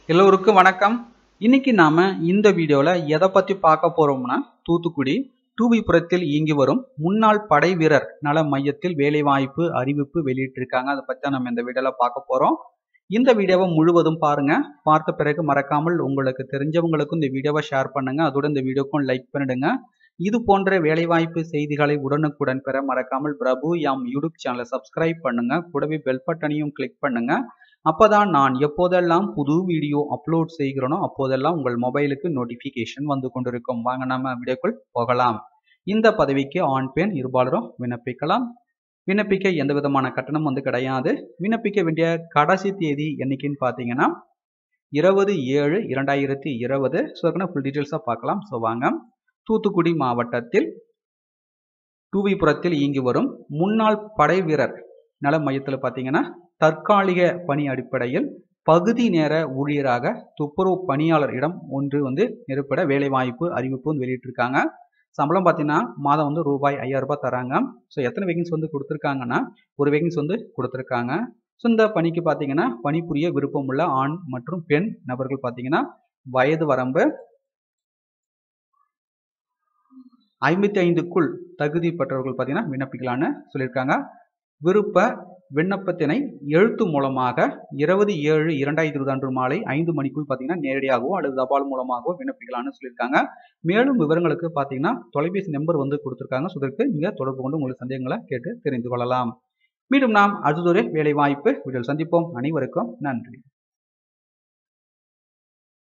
எல்லோருக்கும் வணக்கம் இன்னைக்கு நாம இந்த வீடியோல எதை பத்தி பார்க்க போறோம்னா தூத்துக்குடி டூவிபுரத்தில் இயங்கி வரும் முன்னாள் படை வீரர் நல மையத்தில் வேலைவாய்ப்பு அறிவிப்பு வெளியிட்டிருக்காங்க அதை பத்தி தான் நம்ம இந்த வீடியோல பார்க்க போறோம் இந்த வீடியோவை முழுவதும் பாருங்க பார்த்த பிறகு மறக்காமல் உங்களுக்கு தெரிஞ்சவங்களுக்கும் இந்த வீடியோவை ஷேர் பண்ணுங்க அதோட இந்த வீடியோக்கும் லைக் பண்ணிடுங்க இது போன்ற வேலைவாய்ப்பு செய்திகளை உடனுக்குடன் பெற மறக்காமல் பிரபு யாம் யூடியூப் சேனலை சப்ஸ்கிரைப் பண்ணுங்க கூடவே பெல் பட்டனையும் கிளிக் பண்ணுங்க அப்பதான் நான் எப்போதெல்லாம் புது வீடியோ அப்லோட் செய்கிறேனோ அப்போதெல்லாம் உங்கள் மொபைலுக்கு நோட்டிஃபிகேஷன் வந்து கொண்டிருக்கும் வாங்க நம்ம வீடியோக்குள் போகலாம் இந்த பதவிக்கு ஆண் பெண் இருபாலரும் விண்ணப்பிக்கலாம் விண்ணப்பிக்க எந்த விதமான கட்டணம் வந்து கிடையாது விண்ணப்பிக்க வேண்டிய கடைசி தேதி என்னைக்குன்னு பார்த்தீங்கன்னா இருபது ஏழு இரண்டாயிரத்தி இருபது ஸோ ஃபுல் டீட்டெயில்ஸாக பார்க்கலாம் ஸோ வாங்க தூத்துக்குடி மாவட்டத்தில் டூவிபுரத்தில் இயங்கி வரும் முன்னாள் படை வீரர் நல மையத்தில் பார்த்தீங்கன்னா தற்காலிக பணி அடிப்படையில் பகுதி நேர ஊழியராக துப்புரவு பணியாளர் இடம் ஒன்று வந்து நிரப்பிட வேலைவாய்ப்பு அறிவிப்பு வந்து வெளியிட்டிருக்காங்க சம்பளம் பார்த்தீங்கன்னா மாதம் வந்து ரூபாய் ஐயாயிரம் ரூபாய் தராங்க ஸோ எத்தனை வேகன்ஸ் வந்து கொடுத்துருக்காங்கன்னா ஒரு வேகன்ஸ் வந்து கொடுத்துருக்காங்க ஸோ இந்த பணிக்கு பார்த்தீங்கன்னா பணிபுரிய விருப்பமுள்ள ஆண் மற்றும் பெண் நபர்கள் பார்த்தீங்கன்னா வயது வரம்பு ஐம்பத்தி ஐந்துக்குள் தகுதி பெற்றவர்கள் பார்த்தீங்கன்னா விண்ணப்பிக்கலான்னு சொல்லியிருக்காங்க விருப்ப விண்ணப்பத்தினை எழுத்து மூலமாக இருபது ஏழு இரண்டாயிரத்தி இருபது அன்று மாலை ஐந்து மணிக்குள் பார்த்தீங்கன்னா நேரடியாகவோ அல்லது தபால் மூலமாகவோ விண்ணப்பிக்கலாம்னு சொல்லியிருக்காங்க மேலும் விவரங்களுக்கு பார்த்தீங்கன்னா தொலைபேசி நம்பர் வந்து கொடுத்துருக்காங்க ஸோ இதற்கு நீங்கள் தொடர்பு கொண்டு உங்களுக்கு சந்தேகங்களை கேட்டு தெரிந்து கொள்ளலாம் மீண்டும் நாம் அடுத்ததொரு வேலை வாய்ப்பு வீடியோ சந்திப்போம் அனைவருக்கும் நன்றி